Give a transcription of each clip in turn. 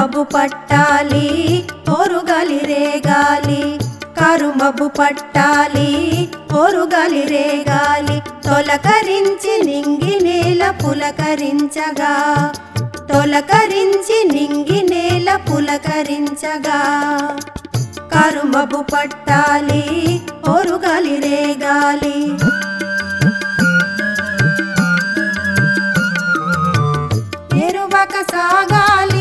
కరుమబు పట్టాలి పొరుగలి రేగాలి కరుమబు పట్టాలి పొరుగలి రేగాలి తొలకరించి నింగి నేల పులకరించగా తొలకరించి నింగి నేల పులకరించగా కరుమబు పట్టాలి పొరుగలి రేగాలి ఎరువక సాగాలి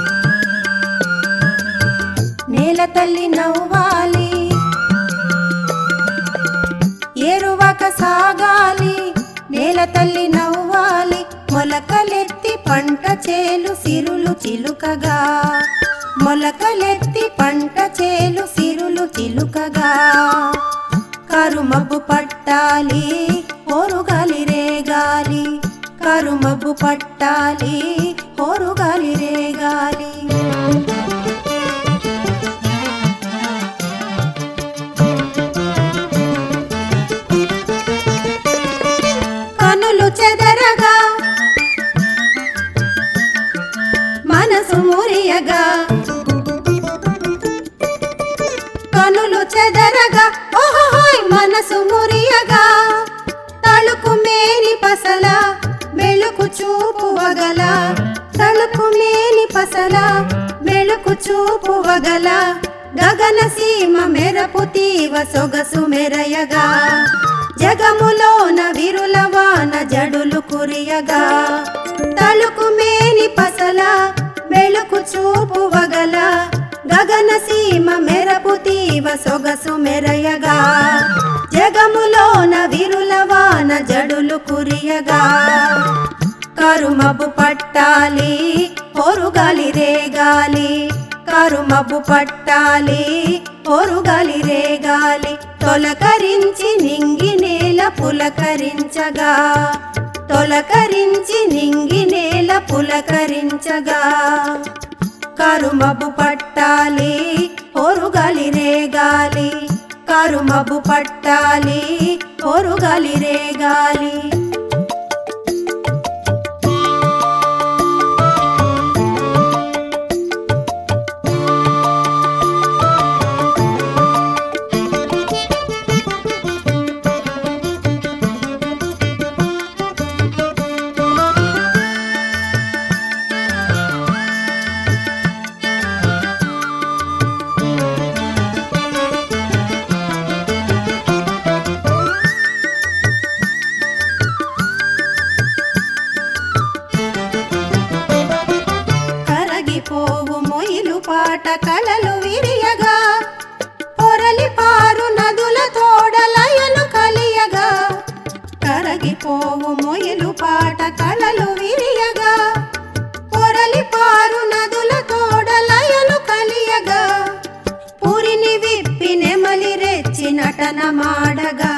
నేల తల్లి నవ్వాలి ఎరువక సాగాలి నేల తల్లి నవ్వాలి మొలకలెత్తి పంట చేలు సిరులు చిలుకగా మొలకలెత్తి పంట చేలు సిరులు చిలుకగా కరుమబ్బు పట్టాలి పొరుగాలి రేగాలి కరుమబ్బు పట్టాలి పొరుగాలి రేగాలి కనులు చెదరగా మనసు మురియగా కనులు చెదరగా ఓహోయ్ మనసు మురియగా తలుకు మేని పసల మెలుకు చూపు వగల తలుకు మేని పసల మెలుకు చూపు వగల గగన సీమ మెరపు తీవ సొగసు మెరయగా జగములోన విరులవాన జడులు కురియగా తలుకు మేని పసల మెలుకు చూపు వగల గగన సీమ మెరపు తీవ సొగసు మెరయగా జగములోన విరులవాన జడులు కురియగా కరుమబు పట్టాలి పొరుగాలి రేగాలి కరుమబు పట్టాలి పొరుగాలి రేగాలి తొలకరించి నింగి నేల పులకరించగా తొలకరించి నింగి నేల పులకరించగా కరుమబు పట్టాలి పొరుగాలి రేగాలి కరుమబు పట్టాలి పొరుగాలి రేగాలి కరగిపోవు మొయిలు పాట కలలు విరియగా పొరలి పారు నదుల తోడలయలు కలియగా కరగిపోవు మొయిలు పాట కలలు విరియగా పొరలి పారు నదుల తోడలయలు కలియగా పురిని విప్పి నెమలి రెచ్చి నటన మాడగా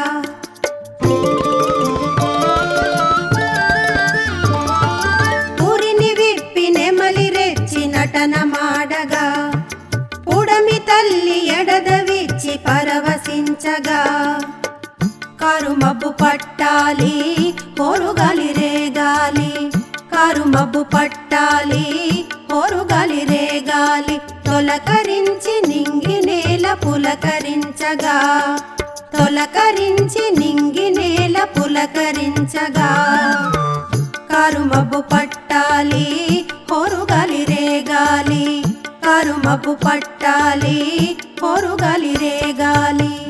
పురిని విప్పి నెమలి రెచ్చి నటన మాడగా పుడమి తల్లి ఎడదవిచ్చి పరవశించగా కరుమబ్బు పట్టాలి పొరుగాలి రేగాలి కరుమబ్బు పట్టాలి పొరుగాలి రేగాలి తొలకరించి నింగి నేల పులకరించగా తొలకరించి నింగి నేల పులకరించగా కరుమబ్బు పట్టాలి పొరుగాలి రేగాలి కరుమబ్బు పట్టాలి పొరుగాలి రేగాలి